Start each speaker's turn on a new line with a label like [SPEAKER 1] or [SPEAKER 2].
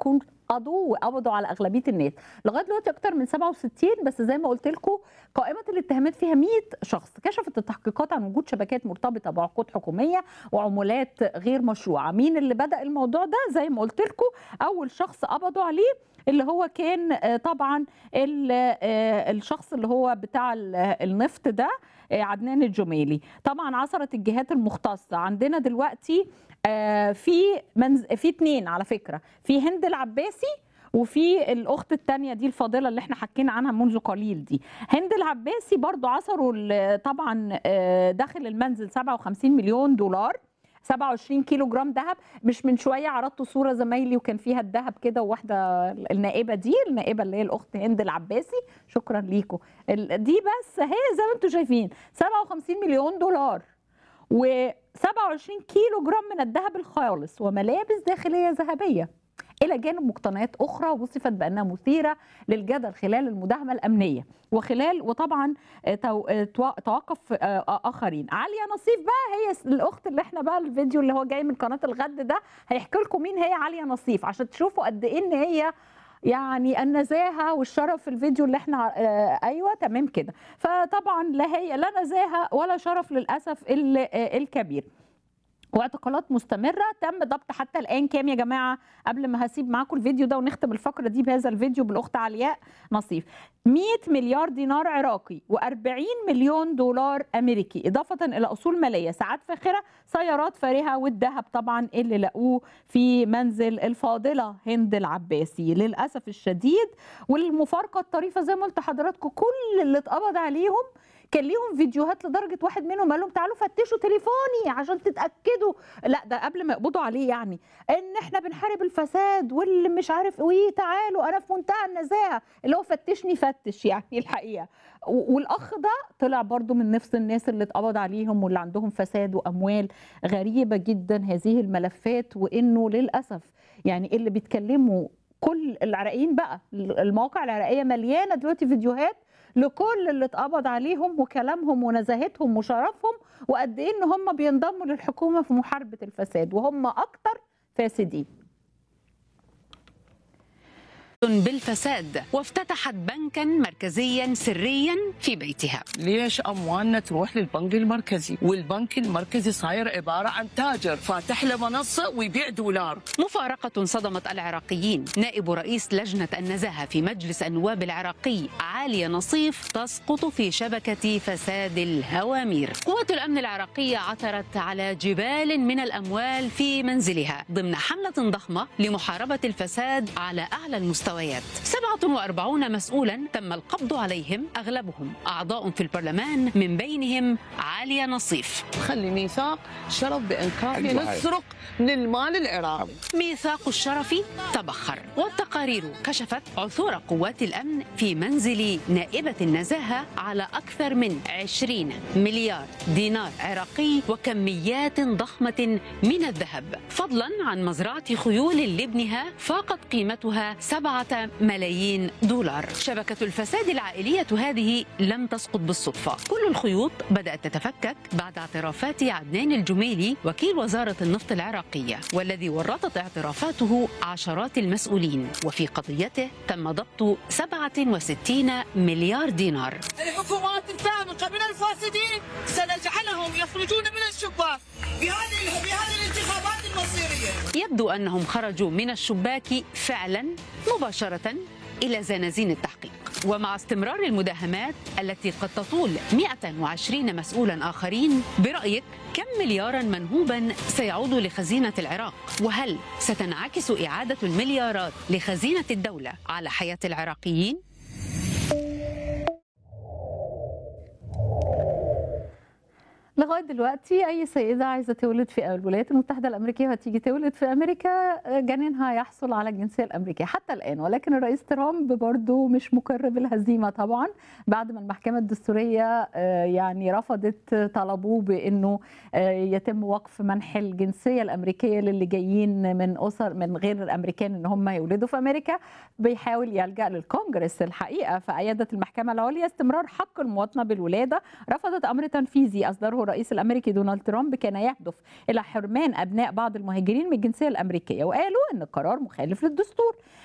[SPEAKER 1] يكون قضوا وقبضوا على اغلبيه الناس لغايه دلوقتي اكتر من 67 بس زي ما قلت لكم قائمه الاتهامات فيها 100 شخص كشفت التحقيقات عن وجود شبكات مرتبطه بعقود حكوميه وعمولات غير مشروعه مين اللي بدا الموضوع ده زي ما قلت لكم اول شخص قبضوا عليه اللي هو كان آه، طبعا ال- آه، الشخص اللي هو بتاع ال- النفط ده آه، عدنان الجميلي طبعا عثرت الجهات المختصه عندنا دلوقتي آه، في منز... في اتنين على فكره في هند العباسي وفي الاخت الثانيه دي الفاضله اللي احنا حكينا عنها منذ قليل دي هند العباسي برضو عثروا ال- طبعا آه، داخل المنزل 57 مليون دولار 27 كيلو جرام ذهب مش من شويه عرضت صوره زمايلي وكان فيها الذهب كده وواحده النائبه دي النائبه اللي هي الاخت هند العباسي شكرا ليكم ال- دي بس هي زي ما انتم شايفين 57 مليون دولار و27 كيلو جرام من الذهب الخالص وملابس داخليه ذهبيه الى جانب مقتنيات اخرى وصفت بانها مثيره للجدل خلال المداهمه الامنيه وخلال وطبعا آه، تو- آه، تو- توقف آه، اخرين عليا نصيف بقى هي س- الاخت اللي احنا بقى الفيديو اللي هو جاي من قناه الغد ده هيحكي لكم مين هي عليا نصيف عشان تشوفوا قد ايه ان هي يعني النزاهه والشرف في الفيديو اللي احنا آه، ايوه تمام كده فطبعا لا هي لا نزاهه ولا شرف للاسف ال- آه، الكبير واعتقالات مستمرة تم ضبط حتى الآن كام يا جماعة قبل ما هسيب معاكم الفيديو ده ونختم الفقرة دي بهذا الفيديو بالأخت علياء نصيف 100 مليار دينار عراقي و40 مليون دولار أمريكي إضافة إلى أصول مالية ساعات فاخرة سيارات فارهة والذهب طبعا اللي لقوه في منزل الفاضلة هند العباسي للأسف الشديد والمفارقة الطريفة زي ما قلت لحضراتكم كل اللي اتقبض عليهم كان ليهم فيديوهات لدرجه واحد منهم قال لهم تعالوا فتشوا تليفوني عشان تتاكدوا لا ده قبل ما يقبضوا عليه يعني ان احنا بنحارب الفساد واللي مش عارف ايه تعالوا انا في منتهى النزاهه اللي هو فتشني فتش يعني الحقيقه و- والاخ ده طلع برضو من نفس الناس اللي اتقبض عليهم واللي عندهم فساد واموال غريبه جدا هذه الملفات وانه للاسف يعني اللي بيتكلموا كل العراقيين بقى المواقع العراقيه مليانه دلوقتي فيديوهات لكل اللي اتقبض عليهم وكلامهم ونزاهتهم وشرفهم وقد ايه ان هم بينضموا للحكومه في محاربه الفساد وهم اكتر فاسدين
[SPEAKER 2] بالفساد وافتتحت بنكا مركزيا سريا في بيتها
[SPEAKER 3] ليش اموالنا تروح للبنك المركزي والبنك المركزي صاير عباره عن تاجر فاتح له منصه ويبيع دولار
[SPEAKER 2] مفارقة صدمت العراقيين نائب رئيس لجنة النزاهة في مجلس النواب العراقي عالية نصيف تسقط في شبكة فساد الهوامير قوات الأمن العراقية عثرت على جبال من الأموال في منزلها ضمن حملة ضخمة لمحاربة الفساد على أعلى المستويات 47 مسؤولا تم القبض عليهم أغلبهم أعضاء في البرلمان من بينهم عالية نصيف
[SPEAKER 3] خلي ميثاق شرف بامكاننا
[SPEAKER 4] أيوة.
[SPEAKER 3] نسرق من المال العراقي
[SPEAKER 2] ميثاق الشرف تبخر والتقارير كشفت عثور قوات الأمن في منزل نائبة النزاهة على أكثر من 20 مليار دينار عراقي وكميات ضخمة من الذهب فضلا عن مزرعة خيول لابنها فاقت قيمتها 7 ملايين دولار شبكة الفساد العائلية هذه لم تسقط بالصدفة كل الخيوط بدأت تتفكك بعد اعترافات عدنان الجميلي وكيل وزارة النفط العراقية والذي ورطت اعترافاته عشرات المسؤولين وفي قضيته تم ضبط 67 مليار دينار
[SPEAKER 3] الحكومات السابقه من الفاسدين سنجعلهم يخرجون من الشباك بهذه بهذه الانتخابات المصيريه
[SPEAKER 2] يبدو أنهم خرجوا من الشباك فعلا مباشرة إلى زنازين التحقيق ومع استمرار المداهمات التي قد تطول 120 مسؤولا آخرين برأيك كم مليارا منهوبا سيعود لخزينة العراق وهل ستنعكس إعادة المليارات لخزينة الدولة على حياة العراقيين؟
[SPEAKER 1] لغايه دلوقتي اي سيده عايزه تولد في الولايات المتحده الامريكيه وهتيجي تولد في امريكا جنينها يحصل على الجنسيه الامريكيه حتى الان ولكن الرئيس ترامب برضو مش مقر بالهزيمه طبعا بعد ما المحكمه الدستوريه آه، يعني رفضت طلبوه بانه آه، يتم وقف منح الجنسيه الامريكيه للي جايين من اسر من غير الامريكان ان هم يولدوا في امريكا بيحاول يلجا للكونجرس الحقيقه فايدت المحكمه العليا استمرار حق المواطنه بالولاده رفضت امر تنفيذي اصدره الرئيس الامريكي دونالد ترامب كان يهدف الى حرمان ابناء بعض المهاجرين من الجنسيه الامريكيه وقالوا ان القرار مخالف للدستور